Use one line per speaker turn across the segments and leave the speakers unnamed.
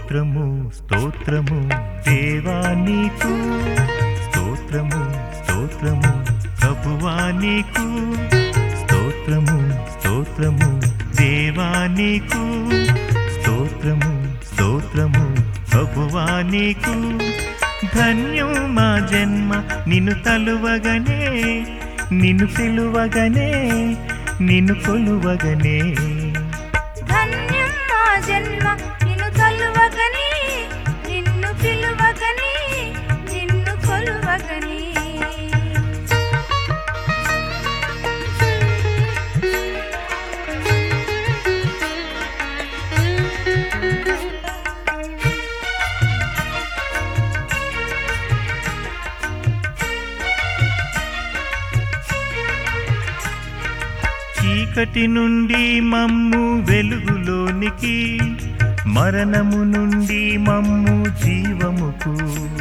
స్తోత్రము స్తోత్రము దేవా నీకు స్తోత్రము స్తోత్రము ప్రభువా నీకు స్తోత్రము స్తోత్రము దేవా నీకు స్తోత్రము స్తోత్రము ప్రభువా నీకు ధన్యం మా జన్మ నిన్ను తలువగనే నిన్ను పిలువగనే నిన్ను కొలువగనే
ధన్యం మా జన్మ నిన్ను తలువగని నిన్ను పిలువగని నిన్ను కొలువగని
చీకటి నుండి మమ్ము వెలుగులోనికి మరణము నుండి మమ్ము జీవముకు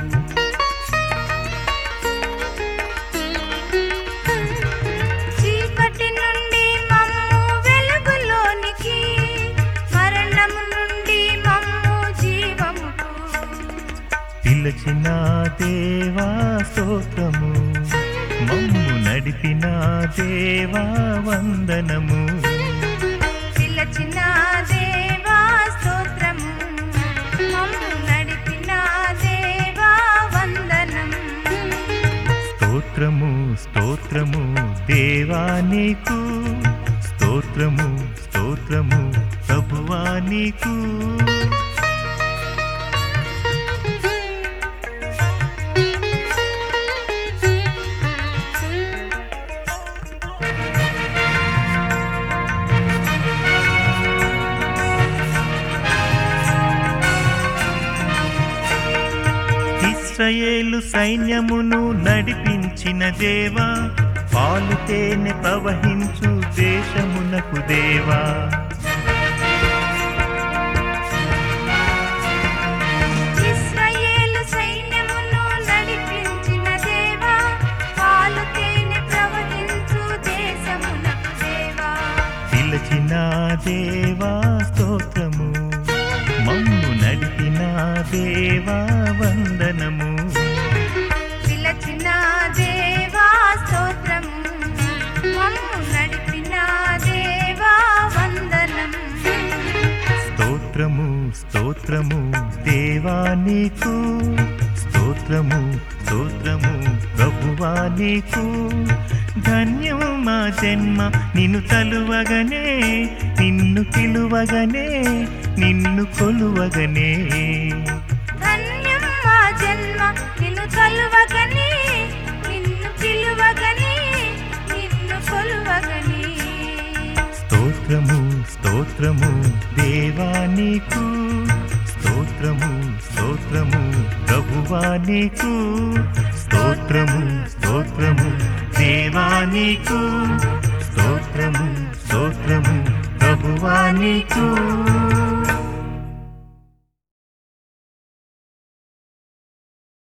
చీకటి నుండి మమ్ము వెలుగులోనికి మరణము నుండి మమ్ము జీవముకు
పిలచిన దేవా స్తోత్రము మమ్ము నడిపిన దేవా వందనము
పిలచిన దేవా స్తోత్రము మమ్ము నడిపిన దేవా వందనం
స్తోత్రము స్తోత్రము దేవా నీకు స్తోత్రము స్తోత్రము ప్రభువా నీకు ఇస్రాయేలు సైన్యమును నడిపించిన దేవా పాలు తేనె ప్రవహించు దేశమునకు దేవా
ఇశ్రాయేలు సైన్యమును నడిపించిన దేవా పాలు తేనె ప్రవహించు దేశమునకు దేవా
పిలచిన దేవా స్తోత్రము మమ్ము నడిపిన దేవా వందనము
పిలచిన దేవా స్తోత్రము మమ్ము నడిపిన దేవా వందనం
స్తోత్రము స్తోత్రము దేవా నీకు స్తోత్రము స్తోత్రము ప్రభువా నీకు ధన్యం మా జన్మ నిన్ను తలువగనే నిన్ను పిలువగనే నిన్ను కొలువగనే
ధన్యం మా జన్మ నిన్ను కలువగని నిన్ను పిలువగని నిన్ను కొలువగని
స్తోత్రము స్తోత్రము దేవా నీకు స్తోత్రము స్తోత్రము ప్రభువా నీకు స్తోత్రము స్తోత్రము దేవా నీకు స్తోత్రము స్తోత్రము ప్రభువా నీకు